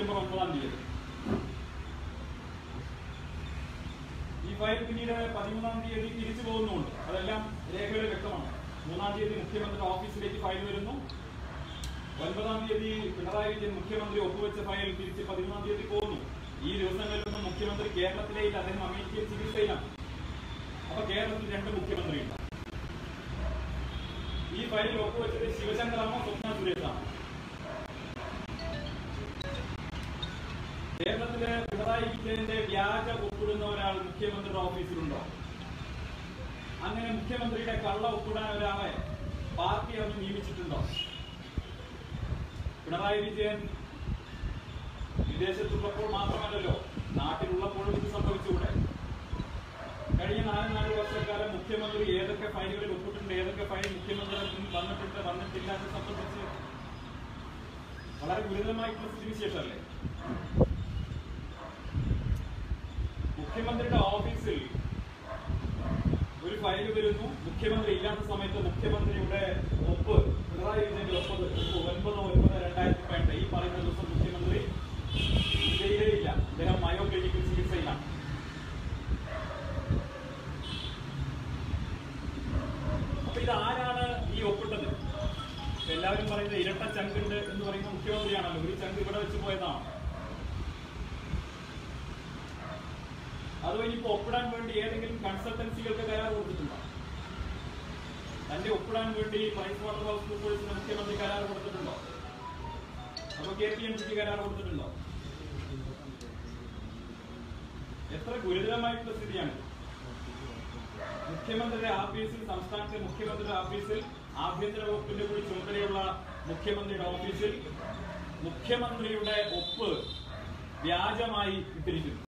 September ഒമ്പതാം തീയതി ഈ ഫയൽ പിന്നീട് പതിമൂന്നാം തീയതി തിരിച്ചു പോകുന്നുണ്ട് അതെല്ലാം രേഖകളിൽ വ്യക്തമാണ് മൂന്നാം തീയതി മുഖ്യമന്ത്രി ഓഫീസിലേക്ക് ഫയൽ വരുന്നു ഒൻപതാം തീയതി പിണറായി വിജയൻ മുഖ്യമന്ത്രി ഒപ്പുവെച്ച ഫയൽ തിരിച്ച് പതിമൂന്നാം തീയതി പോകുന്നു ഈ ദിവസങ്ങളിലൊന്നും മുഖ്യമന്ത്രി കേരളത്തിലേ ഇല്ല അദ്ദേഹം അമേരിക്കയിൽ ചികിത്സയിലാണ് അപ്പൊ കേരളത്തിൽ രണ്ട് മുഖ്യമന്ത്രിയുണ്ട് ഈ ഫയലിൽ ഒപ്പുവെച്ചത് ശിവശങ്കറാണോ സ്വപ്ന സുരേഷാണോ കേരളത്തിലെ പിണറായി വിജയന്റെ വ്യാജ ഒപ്പിടുന്ന ഒരാൾ മുഖ്യമന്ത്രിയുടെ ഓഫീസിലുണ്ടോ അങ്ങനെ മുഖ്യമന്ത്രിയുടെ കള്ള ഒപ്പിടാൻ ഒരാളെ പാർട്ടി അവർ നിയമിച്ചിട്ടുണ്ടോ പിണറായി വിജയൻ വിദേശത്തുള്ളപ്പോൾ മാത്രമല്ലല്ലോ നാട്ടിലുള്ളപ്പോഴും ഇത് സംഭവിച്ചുകൂടെ കഴിഞ്ഞ നാല് നാല് വർഷക്കാലം മുഖ്യമന്ത്രി ഏതൊക്കെ ഫയലുകളിൽ ഒപ്പിട്ടുണ്ട് ഏതൊക്കെ ഫയൽ മുഖ്യമന്ത്രിയുടെ മുന്നിൽ വന്നിട്ടുണ്ട് വന്നിട്ടില്ല എന്ന് സംബന്ധിച്ച് വളരെ ഗുരുതരമായിട്ടുള്ള സ്ഥിതിവിശേഷമല്ലേ മുഖ്യമന്ത്രിയുടെ ഓഫീസിൽ ഒരു ഫയൽ വരുന്നു മുഖ്യമന്ത്രി ഇല്ലാത്ത സമയത്ത് മുഖ്യമന്ത്രിയുടെ ഒപ്പ് പിണറായി വിജയന്റെ ഒപ്പ് ഒപ്പ് ഒൻപത് ഒൻപത് രണ്ടായിരത്തി പതിനെട്ട് ഈ പറയുന്ന ദിവസം മുഖ്യമന്ത്രി ജില്ലയിലേ ഇല്ല അദ്ദേഹം മയോ ക്ലിനിക്കൽ ചികിത്സയിലാണ് അപ്പൊ ഇത് ആരാണ് ഈ ഒപ്പിട്ടത് ഇപ്പൊ എല്ലാവരും പറയുന്നത് ഇരട്ട ചങ്കുണ്ട് എന്ന് പറയുന്ന മുഖ്യമന്ത്രിയാണല്ലോ ഒരു ചങ്ക് ഇവിടെ വെച്ച് പോയതാണ് അതോ ഇനിയിപ്പോ ഒപ്പിടാൻ വേണ്ടി ഏതെങ്കിലും കൺസൾട്ടൻസികൾക്ക് കരാർ കൊടുത്തിട്ടുണ്ടോ തന്റെ ഒപ്പിടാൻ വേണ്ടി പ്രൈസ് വാട്ടർ ഹൗസ് കൂപ്പേഴ്സിന് മുഖ്യമന്ത്രി കരാർ കൊടുത്തിട്ടുണ്ടോ അതോ കെ പി എം സിക്ക് കരാർ കൊടുത്തിട്ടുണ്ടോ എത്ര ഗുരുതരമായിട്ടുള്ള സ്ഥിതിയാണ് മുഖ്യമന്ത്രിയുടെ ഓഫീസിൽ സംസ്ഥാനത്തെ മുഖ്യമന്ത്രിയുടെ ഓഫീസിൽ ആഭ്യന്തര വകുപ്പിന്റെ കൂടി ചുമതലയുള്ള മുഖ്യമന്ത്രിയുടെ ഓഫീസിൽ മുഖ്യമന്ത്രിയുടെ ഒപ്പ് വ്യാജമായി ഇട്ടിരിക്കുന്നു